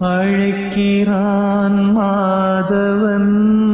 அழைக்கிறான் மாதவன்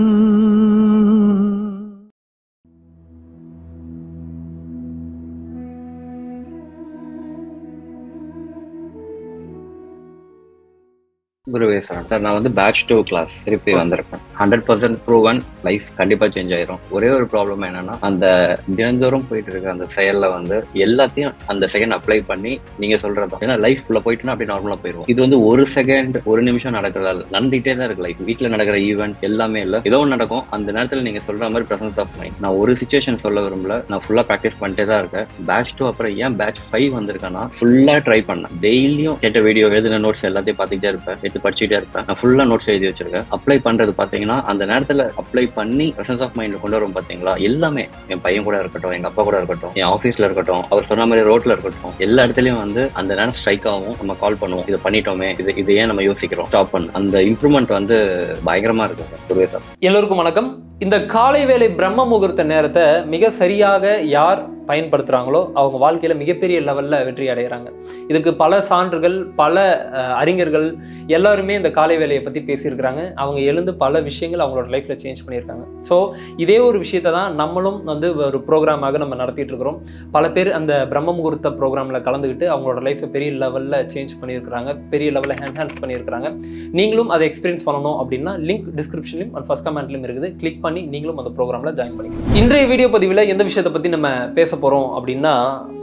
குருவே sir sir நான் வந்து பேட்ச் டூ கிளாஸ் திருப்பி வந்திருக்கேன் ஹண்ட்ரட் பர்சன்ட் ப்ரூவன் லைஃப் கண்டிப்பா சேஞ்ச் ஆயிரும் ஒரே ஒரு ப்ராப்ளம் என்னன்னா அந்த தினந்தோறும் போயிட்டு இருக்க அந்த செயல்ல வந்து எல்லாத்தையும் அந்த செகண்ட் அப்ளை பண்ணி நீங்க சொல்றதா ஏன்னா லைஃப் உள்ள போயிட்டுனா அப்படி நார்மலா போயிடும் இது வந்து ஒரு செகண்ட் ஒரு நிமிஷம் நடக்கிறதா இல்ல. நடந்துகிட்டே தான் இருக்கு லைஃப் வீட்டுல நடக்கிற ஈவெண்ட் எல்லாமே இல்ல ஏதோ ஒன்று நடக்கும் அந்த நேரத்துல நீங்க சொல்ற மாதிரி பிரசன்ஸ் ஆஃப் மைண்ட் நான் ஒரு சுச்சுவேஷன் சொல்ல விரும்பல நான் ஃபுல்லா ப்ராக்டிஸ் பண்ணிட்டே தான் இருக்கேன் பேட்ச் டூ அப்புறம் ஏன் பேட்ச் ஃபைவ் வந்திருக்கேன்னா ஃபுல்லா ட்ரை பண்ணேன் டெய்லியும் கேட்ட வீடியோ எழுதின நோட்ஸ் எல்லாத்தையும் பார்த்துக்கிட்டே இருப்பேன் எடுத்து படிச்சுட்டே இருப்பேன் நான் ஃபுல்லா நோட்ஸ் எழுதி வச்சிருக்கேன் அப்ளை பண்றது பாத்தீங்கன்னா அந்த நேரத்துல அப்ளை பண்ணி பிரசன்ஸ் ஆஃப் மைண்ட் கொண்டு வரும் பாத்தீங்களா எல்லாமே என் பையன் கூட இருக்கட்டும் எங்க அப்பா கூட இருக்கட்டும் என் ஆஃபீஸ்ல இருக்கட்டும் அவர் சொன்ன மாதிரி ரோட்ல இருக்கட்டும் எல்லா இடத்துலயும் வந்து அந்த நேரம் ஸ்ட்ரைக் ஆகும் நம்ம கால் பண்ணுவோம் இதை பண்ணிட்டோமே இது இது ஏன் நம்ம யோசிக்கிறோம் ஸ்டாப் பண்ணு அந்த இம்ப்ரூவ்மெண்ட் வந்து பயங்கரமா இருக்கும் குருவே சார் எல்லோருக்கும் வணக்கம் இந்த காலை வேளை பிரம்ம முகூர்த்த நேரத்தை மிக சரியாக யார் பயன்படுத்துகிறாங்களோ அவங்க வாழ்க்கையில் மிகப்பெரிய லெவலில் வெற்றி அடைகிறாங்க இதுக்கு பல சான்றுகள் பல அஹ், அறிஞர்கள் எல்லாருமே இந்த காலை வேலையை பற்றி பேசியிருக்கிறாங்க அவங்க எழுந்து பல விஷயங்கள் அவங்களோட லைஃப்பில் சேஞ்ச் பண்ணியிருக்காங்க ஸோ இதே ஒரு விஷயத்தை தான் நம்மளும் வந்து ஒரு ப்ரோக்ராமாக நம்ம நடத்திட்டு இருக்கிறோம் பல பேர் அந்த பிரம்ம முகூர்த்த ப்ரோக்ராமில் கலந்துக்கிட்டு அவங்களோட லைஃப்பை பெரிய லெவலில் சேஞ்ச் பண்ணியிருக்கிறாங்க பெரிய லெவலில் என்ஹான்ஸ் பண்ணியிருக்கிறாங்க நீங்களும் அதை எக்ஸ்பீரியன்ஸ் பண்ணணும் அப்படின்னா லிங்க் டிஸ்கிரிப்ஷன்லையும் அண்ட் ஃபர்ஸ்ட் கமெண்ட்லையும் இருக்குது கிளிக் பண்ணி நீங்களும் அந்த ப்ரோக்ராமில் ஜாயின் பண்ணிக்கலாம் இன்றைய வீடியோ பதிவில் எந்த விஷயத்தை பற்றி நம்ம பேச போகிறோம் அப்படின்னா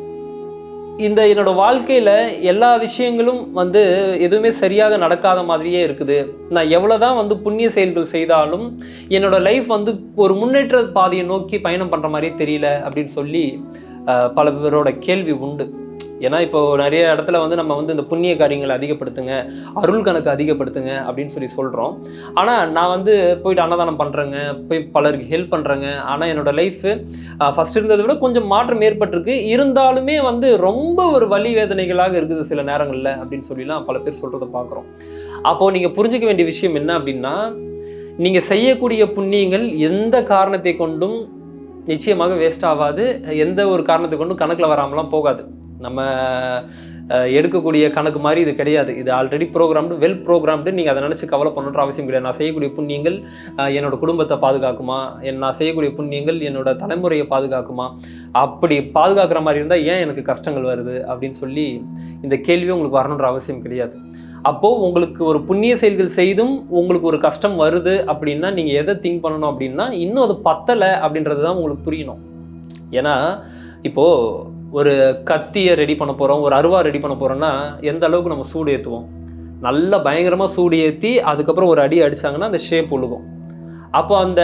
இந்த என்னோட வாழ்க்கையில் எல்லா விஷயங்களும் வந்து எதுவுமே சரியாக நடக்காத மாதிரியே இருக்குது நான் எவ்வளோதான் வந்து புண்ணிய செயல்கள் செய்தாலும் என்னோட லைஃப் வந்து ஒரு முன்னேற்ற பாதையை நோக்கி பயணம் பண்ணுற மாதிரியே தெரியல அப்படின்னு சொல்லி அஹ், பல பேரோட கேள்வி உண்டு ஏன்னா இப்போ நிறைய இடத்துல வந்து நம்ம வந்து இந்த புண்ணிய காரியங்களை அதிகப்படுத்துங்க அருள் கணக்கு அதிகப்படுத்துங்க அப்படின்னு சொல்லி சொல்கிறோம் ஆனால் நான் வந்து போயிட்டு அன்னதானம் பண்ணுறேங்க போய் பலருக்கு ஹெல்ப் பண்ணுறேங்க ஆனால் என்னோட லைஃபு ஃபஸ்ட் இருந்ததை விட கொஞ்சம் மாற்றம் ஏற்பட்டிருக்கு இருந்தாலுமே வந்து ரொம்ப ஒரு வலி வேதனைகளாக இருக்குது சில நேரங்களில் அப்படின்னு சொல்லிலாம் பல பேர் சொல்கிறத பார்க்குறோம் அப்போது நீங்கள் புரிஞ்சுக்க வேண்டிய விஷயம் என்ன அப்படின்னா நீங்கள் செய்யக்கூடிய புண்ணியங்கள் எந்த காரணத்தை கொண்டும் நிச்சயமாக வேஸ்ட் ஆகாது எந்த ஒரு காரணத்தை கொண்டும் கணக்கில் வராமலாம் போகாது நம்ம அஹ், எடுக்கக்கூடிய கணக்கு மாதிரி இது கிடையாது இது ஆல்ரெடி ப்ரோக்ராம்டு வெல் ப்ரோக்ராம்டு நீங்கள் அதை நினச்சி கவலை பண்ணணுன்ற அவசியம் கிடையாது நான் செய்யக்கூடிய புண்ணியங்கள் அஹ், என்னோட குடும்பத்தை பாதுகாக்குமா என் நான் செய்யக்கூடிய புண்ணியங்கள் என்னோட தலைமுறையை பாதுகாக்குமா அப்படி பாதுகாக்கிற மாதிரி இருந்தால் ஏன் எனக்கு கஷ்டங்கள் வருது அப்படின்னு சொல்லி இந்த கேள்வி உங்களுக்கு வரணுன்ற அவசியம் கிடையாது அப்போது உங்களுக்கு ஒரு புண்ணிய செயல்கள் செய்தும் உங்களுக்கு ஒரு கஷ்டம் வருது அப்படின்னா நீங்கள் எதை திங்க் பண்ணணும் அப்படின்னா இன்னும் அது பத்தலை அப்படின்றது தான் உங்களுக்கு புரியணும் ஏன்னா இப்போது ஒரு கத்தியை ரெடி பண்ண போகிறோம் ஒரு அருவா ரெடி பண்ண போகிறோம்னா எந்த அளவுக்கு நம்ம சூடு ஏற்றுவோம் நல்லா பயங்கரமாக சூடு ஏற்றி அதுக்கப்புறம் ஒரு அடி அடிச்சாங்கன்னா அந்த ஷேப் ஒழுகும் அப்போ அந்த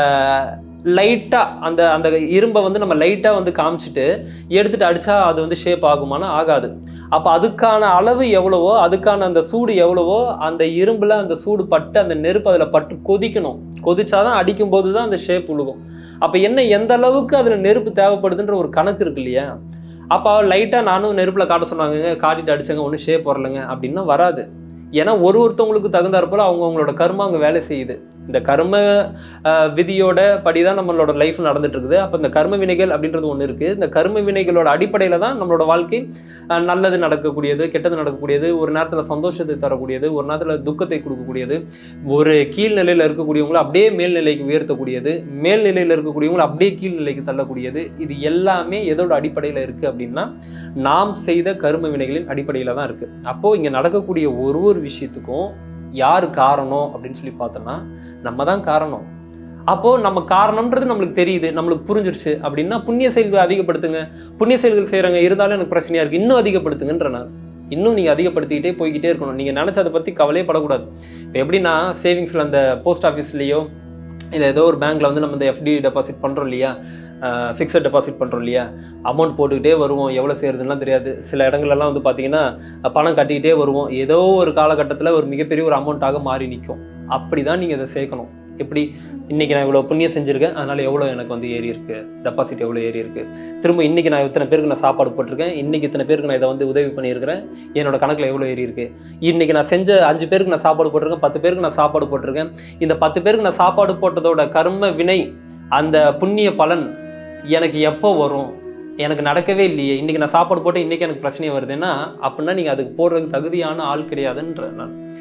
லைட்டாக அந்த அந்த இரும்பை வந்து நம்ம லைட்டாக வந்து காமிச்சிட்டு எடுத்துட்டு அடித்தா அது வந்து ஷேப் ஆகுமானா ஆகாது அப்போ அதுக்கான அளவு எவ்வளவோ அதுக்கான அந்த சூடு எவ்வளவோ அந்த இரும்பில் அந்த சூடு பட்டு அந்த நெருப்பு அதில் பட்டு கொதிக்கணும் கொதிச்சாதான் அடிக்கும் போது தான் அந்த ஷேப் உழுகும் அப்போ என்ன எந்த அளவுக்கு அதில் நெருப்பு தேவைப்படுதுன்ற ஒரு கணக்கு இருக்கு இல்லையா அப்போ லைட்டாக நானும் நெருப்பில் காட்ட சொன்னாங்க காட்டிட்டு அடிச்சாங்க ஒன்றும் ஷேப் வரலைங்க அப்படின்னா வராது ஏன்னா ஒரு ஒருத்தவங்களுக்கு தகுந்தாற் போல அவங்க அவங்களோட கர்மம் அங்கே வேலை செய்யுது இந்த கர்ம அஹ், விதியோட படி தான் நம்மளோட லைஃப் நடந்துட்டு இருக்குது அப்போ இந்த கர்ம வினைகள் அப்படின்றது ஒன்று இருக்குது இந்த கர்ம வினைகளோட அடிப்படையில் தான் நம்மளோட வாழ்க்கை அஹ், நல்லது நடக்கக்கூடியது கெட்டது நடக்கக்கூடியது ஒரு நேரத்தில் சந்தோஷத்தை தரக்கூடியது ஒரு நேரத்தில் துக்கத்தை கொடுக்கக்கூடியது ஒரு கீழ்நிலையில் இருக்கக்கூடியவங்களை அப்படியே மேல்நிலைக்கு உயர்த்தக்கூடியது மேல்நிலையில் இருக்கக்கூடியவங்களை அப்படியே கீழ்நிலைக்கு தள்ளக்கூடியது இது எல்லாமே எதோட அடிப்படையில் இருக்குது அப்படின்னா நாம் செய்த கரும வினைகளின் அடிப்படையில் தான் இருக்குது அப்போது இங்கே நடக்கக்கூடிய ஒரு ஒரு விஷயத்துக்கும் யார் காரணம் அப்படின்னு சொல்லி பார்த்தோன்னா நம்ம தான் காரணம் அப்போது நம்ம காரணம்ன்றது நம்மளுக்கு தெரியுது நம்மளுக்கு புரிஞ்சிருச்சு அப்படின்னா புண்ணிய செயல்களை அதிகப்படுத்துங்க புண்ணிய செயல்கள் செய்கிறாங்க இருந்தாலும் எனக்கு பிரச்சனையாக இருக்குது இன்னும் அதிகப்படுத்துங்கன்ற நான் இன்னும் நீங்கள் அதிகப்படுத்திக்கிட்டே போய்கிட்டே இருக்கணும் நீங்கள் நினச்ச அதை பற்றி கவலையே படக்கூடாது இப்போ எப்படின்னா சேவிங்ஸில் அந்த போஸ்ட் ஆஃபீஸ்லேயோ இல்லை ஏதோ ஒரு பேங்க்கில் வந்து நம்ம இந்த எஃப்டி டெபாசிட் பண்ணுறோம் இல்லையா ஃபிக்ஸட் டெபாசிட் பண்ணுறோம் இல்லையா அமௌண்ட் போட்டுக்கிட்டே வருவோம் எவ்வளோ சேருதுலாம் தெரியாது சில இடங்கள்லாம் வந்து பார்த்தீங்கன்னா பணம் கட்டிக்கிட்டே வருவோம் ஏதோ ஒரு காலகட்டத்தில் ஒரு மிகப்பெரிய ஒரு அமௌண்ட்டாக மாறி நிற்கும் அப்படி தான் நீங்கள் அதை சேர்க்கணும் எப்படி இன்னைக்கு நான் இவ்வளோ புண்ணியம் செஞ்சுருக்கேன் அதனால் எவ்வளோ எனக்கு வந்து ஏறி இருக்கு டெபாசிட் எவ்வளோ ஏறி இருக்கு திரும்ப இன்னைக்கு நான் இத்தனை பேருக்கு நான் சாப்பாடு போட்டிருக்கேன் இன்னைக்கு இத்தனை பேருக்கு நான் இதை வந்து உதவி பண்ணியிருக்கிறேன் என்னோட கணக்கில் எவ்வளோ ஏறி இருக்கு இன்னைக்கு நான் செஞ்ச அஞ்சு பேருக்கு நான் சாப்பாடு போட்டிருக்கேன் பத்து பேருக்கு நான் சாப்பாடு போட்டிருக்கேன் இந்த பத்து பேருக்கு நான் சாப்பாடு போட்டதோட கர்ம வினை அந்த புண்ணிய பலன் எனக்கு எப்போ வரும் எனக்கு நடக்கவே இல்லையே இன்னைக்கு நான் சாப்பாடு போட்டு இன்னைக்கு எனக்கு பிரச்சனை வருதுன்னா அப்படின்னா நீங்கள் அதுக்கு போடுறதுக்கு தகுதியான ஆள் கிடையாதுன்ற நான்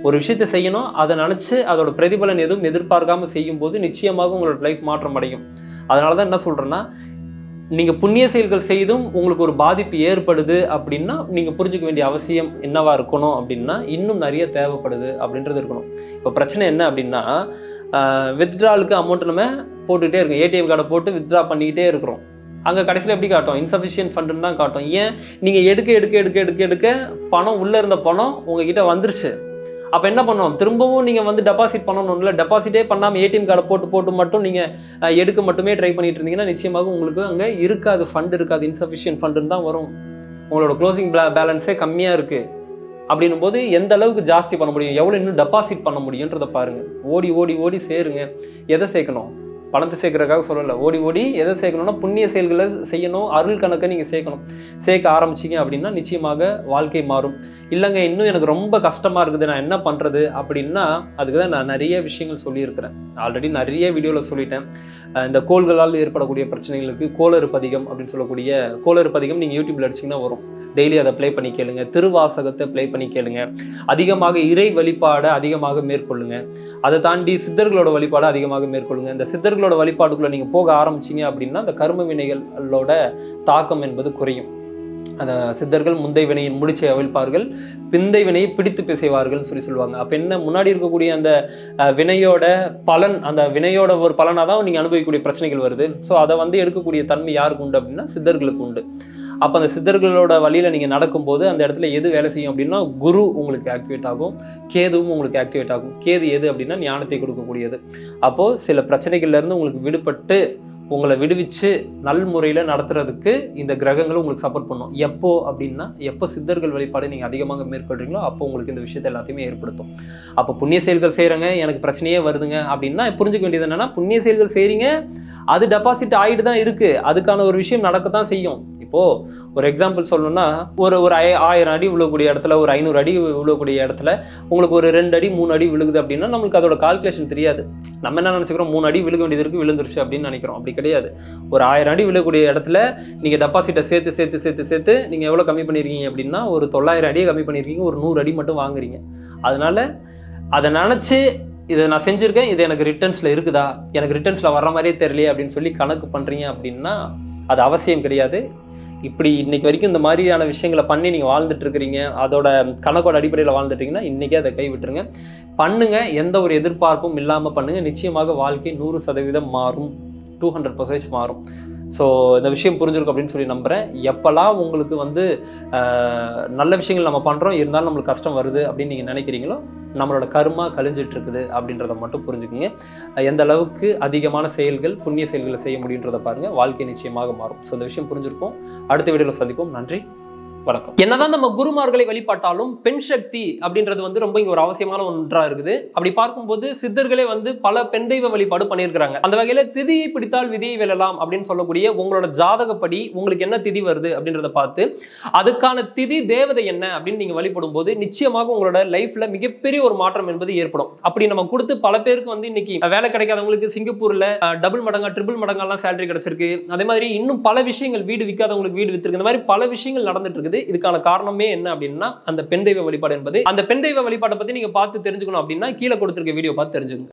ஒரு விஷயத்தை செய்யணும் அதை நினச்சி அதோட பிரதிபலன் எதுவும் எதிர்பார்க்காம செய்யும்போது நிச்சயமாக உங்களோட லைஃப் மாற்றம் அடையும் அதனால தான் என்ன சொல்கிறேன்னா நீங்கள் புண்ணிய செயல்கள் செய்தும் உங்களுக்கு ஒரு பாதிப்பு ஏற்படுது அப்படின்னா நீங்கள் புரிஞ்சுக்க வேண்டிய அவசியம் என்னவா இருக்கணும் அப்படின்னா இன்னும் நிறைய தேவைப்படுது அப்படின்றது இருக்கணும் இப்போ பிரச்சனை என்ன அப்படின்னா வித்ட்ராலுக்கு அமௌண்ட் நம்ம போட்டுக்கிட்டே இருக்கோம் ஏடிஎம் கார்டை போட்டு வித்ட்ரா பண்ணிக்கிட்டே இருக்கிறோம் அங்கே கடைசியில் எப்படி காட்டும் இன்சஃபிஷியன்ட் ஃபண்டுன்னு தான் காட்டும் ஏன் நீங்கள் எடுக்க எடுக்க எடுக்க எடுக்க எடுக்க பணம் உள்ளே இருந்த பணம் உங்ககிட்ட வந்துருச்சு அப்போ என்ன பண்ணணும் திரும்பவும் நீங்கள் வந்து டெபாசிட் பண்ணணும் இல்லை டெபாசிட்டே பண்ணாமல் ஏடிஎம் கார்டை போட்டு போட்டு மட்டும் நீங்கள் எடுக்க மட்டுமே ட்ரை பண்ணிட்டு இருந்தீங்கன்னா நிச்சயமாக உங்களுக்கு அங்கே இருக்காது ஃபண்ட் இருக்காது இன்சஃபிஷியன்ட் ஃபண்டுன்னு தான் வரும் உங்களோட க்ளோசிங் பேலன்ஸே கம்மியாக இருக்குது அப்படின்னும் போது எந்த அளவுக்கு ஜாஸ்தி பண்ண முடியும் எவ்வளோ இன்னும் டெபாசிட் பண்ண முடியுன்றதை பாருங்க ஓடி ஓடி ஓடி சேருங்க எதை சேர்க்கணும் பணத்தை சேர்க்கறதுக்காக சொல்லலை ஓடி ஓடி எதை சேர்க்கணும்னா புண்ணிய செயல்களை செய்யணும் அருள் கணக்கை நீங்கள் சேர்க்கணும் சேர்க்க ஆரம்பிச்சிங்க அப்படின்னா நிச்சயமாக வாழ்க்கை மாறும் இல்லைங்க இன்னும் எனக்கு ரொம்ப கஷ்டமாக இருக்குது நான் என்ன பண்ணுறது அப்படின்னா அதுக்கு தான் நான் நிறைய விஷயங்கள் சொல்லியிருக்கிறேன் ஆல்ரெடி நிறைய வீடியோவில் சொல்லிட்டேன் அஹ் இந்த கோள்களால் ஏற்படக்கூடிய பிரச்சனைகளுக்கு கோளறு பதிகம் அப்படின்னு சொல்லக்கூடிய கோளறு பதிகம் நீங்கள் யூடியூப்ல அடிச்சிங்கன்னா வரும் டெய்லி அதை ப்ளே பண்ணி கேளுங்க திருவாசகத்தை ப்ளே பண்ணி கேளுங்க அதிகமாக இறை வழிபாடை அதிகமாக மேற்கொள்ளுங்க அதை தாண்டி சித்தர்களோட வழிபாடை அதிகமாக மேற்கொள்ளுங்க இந்த சித்தர்களோட வழிபாடுக்குள்ள நீங்கள் போக ஆரம்பிச்சீங்க அப்படின்னா அந்த கர்ம வினைகளோட தாக்கம் என்பது குறையும் அந்த சித்தர்கள் முந்தை வினையின் முடிச்சை அவிழ்ப்பார்கள் பிந்தை வினையை பிடித்து பிசைவார்கள்னு சொல்லி சொல்லுவாங்க அப்போ என்ன முன்னாடி இருக்கக்கூடிய அந்த அஹ், வினையோட பலன் அந்த வினையோட ஒரு பலனாக தான் நீங்கள் அனுபவிக்கக்கூடிய பிரச்சனைகள் வருது ஸோ அதை வந்து எடுக்கக்கூடிய தன்மை யாருக்கு உண்டு அப்படின்னா சித்தர்களுக்கு உண்டு அப்போ அந்த சித்தர்களோட வழியில் நீங்கள் நடக்கும்போது அந்த இடத்துல எது வேலை செய்யும் அப்படின்னா குரு உங்களுக்கு ஆக்டிவேட் ஆகும் கேதுவும் உங்களுக்கு ஆக்டிவேட் ஆகும் கேது எது அப்படின்னா ஞானத்தை கொடுக்கக்கூடியது அப்போது சில பிரச்சனைகள்லேருந்து உங்களுக்கு விடுபட்டு உங்களை விடுவிச்சு நல்முறையில் நடத்துறதுக்கு இந்த கிரகங்களும் உங்களுக்கு சப்போர்ட் பண்ணும் எப்போ அப்படின்னா எப்போ சித்தர்கள் வழிபாடு நீங்கள் அதிகமாக மேற்கொள்றீங்களோ அப்போ உங்களுக்கு இந்த விஷயத்தை எல்லாத்தையுமே ஏற்படுத்தும் அப்போ புண்ணிய செயல்கள் செய்கிறேங்க எனக்கு பிரச்சனையே வருதுங்க அப்படின்னா புரிஞ்சுக்க வேண்டியது என்னன்னா புண்ணிய செயல்கள் செய்கிறீங்க அது டெபாசிட் ஆகிட்டு தான் இருக்குது அதுக்கான ஒரு விஷயம் நடக்க தான் செய்யும் இப்போ ஒரு எக்ஸாம்பிள் சொல்லணும்னா ஒரு ஒரு ஆய- ஆயிரம் அடி விழுகக்கூடிய இடத்துல ஒரு ஐநூறு அடி விழுகக்கூடிய இடத்துல உங்களுக்கு ஒரு ரெண்டு அடி மூணு அடி விழுகுது அப்படின்னா நம்மளுக்கு அதோட கால்குலேஷன் தெரியாது நம்ம என்ன நினச்சிக்கிறோம் மூணு அடி விழுக வேண்டியது இருக்கு விழுந்துருச்சு அப்படின்னு நினைக்கிறோம் அப்படி கிடையாது ஒரு ஆயிரம் அடி விழுகக்கூடிய இடத்துல நீங்கள் டெபாசிட்டை சேர்த்து சேர்த்து சேர்த்து சேர்த்து நீங்கள் எவ்வளோ கம்மி பண்ணியிருக்கீங்க அப்படின்னா ஒரு தொள்ளாயிரம் அடியை கம்மி பண்ணியிருக்கீங்க ஒரு நூறு அடி மட்டும் வாங்குறீங்க அதனால அதை நினச்சி இதை நான் செஞ்சுருக்கேன் இது எனக்கு ரிட்டர்ன்ஸில் இருக்குதா எனக்கு ரிட்டர்ன்ஸில் வர்ற மாதிரியே தெரியலையே அப்படின்னு சொல்லி கணக்கு பண்ணுறீங்க அப்படின்னா அது அவசியம் கிடையாது இப்படி இன்னைக்கு வரைக்கும் இந்த மாதிரியான விஷயங்களை பண்ணி நீங்கள் வாழ்ந்துட்டு இருக்கிறீங்க அதோட கணக்கோட அடிப்படையில் வாழ்ந்துட்டீங்கன்னா இன்றைக்கே அதை கை விட்டுருங்க பண்ணுங்க எந்த ஒரு எதிர்பார்ப்பும் இல்லாமல் பண்ணுங்க நிச்சயமாக வாழ்க்கை நூறு சதவீதம் மாறும் டூ ஹண்ட்ரட் பர்சன்டேஜ் மாறும் ஸோ இந்த விஷயம் புரிஞ்சிருக்கும் அப்படின்னு சொல்லி நம்புகிறேன் எப்போல்லாம் உங்களுக்கு வந்து ஆஹ், நல்ல விஷயங்கள் நம்ம பண்ணுறோம் இருந்தாலும் நம்மளுக்கு கஷ்டம் வருது அப்படின்னு நீங்கள் நினைக்கிறீங்களோ நம்மளோட கர்மா கழிஞ்சிட்டு இருக்குது அப்படின்றத மட்டும் புரிஞ்சுக்குங்க அஹ், எந்த அளவுக்கு அதிகமான செயல்கள் புண்ணிய செயல்களை செய்ய முடியுன்றதை பாருங்க வாழ்க்கை நிச்சயமாக மாறும் ஸோ இந்த விஷயம் புரிஞ்சிருக்கும் அடுத்த வீடியோவில் சந்திப்போம் நன்றி வணக்கம் என்னதான் நம்ம குருமார்களை வழிபாட்டாலும் பெண் சக்தி அப்படின்றது வந்து ரொம்ப இங்க ஒரு அவசியமான ஒன்றா இருக்குது அப்படி பார்க்கும்போது சித்தர்களே வந்து பல பெண் தெய்வ வழிபாடு பண்ணியிருக்கிறாங்க அந்த வகையில திதியை பிடித்தால் விதியை வெல்லலாம் அப்படின்னு சொல்லக்கூடிய உங்களோட ஜாதகப்படி உங்களுக்கு என்ன திதி வருது அப்படின்றத பார்த்து அதுக்கான திதி தேவதை என்ன அப்படின்னு நீங்க வழிபடும் போது நிச்சயமாக உங்களோட லைஃப்ல மிகப்பெரிய ஒரு மாற்றம் என்பது ஏற்படும் அப்படி நம்ம கொடுத்து பல பேருக்கு வந்து இன்னைக்கு வேலை கிடைக்காதவங்களுக்கு சிங்கப்பூர்ல டபுள் மடங்கா ட்ரிபிள் மடங்கெல்லாம் சேலரி கிடைச்சிருக்கு அதே மாதிரி இன்னும் பல விஷயங்கள் வீடு விற்காதவங்களுக்கு வீடு வித்திருக்கு இந்த மாதிரி பல விஷயங்கள் நடந்துட்டு இருக்குது இதுக்கான காரணமே என்ன அப்படின்னா அந்த பெண் தெய்வ வழிபாடு என்பது அந்த பெண் தெய்வ வழிபாட்டை பத்தி நீங்க பார்த்து தெரிஞ்சுக்கணும் அப்படின்னா கீழே கொடுத்திருக்க வீடியோ பார்த்து தெரிஞ்சுக்கணும்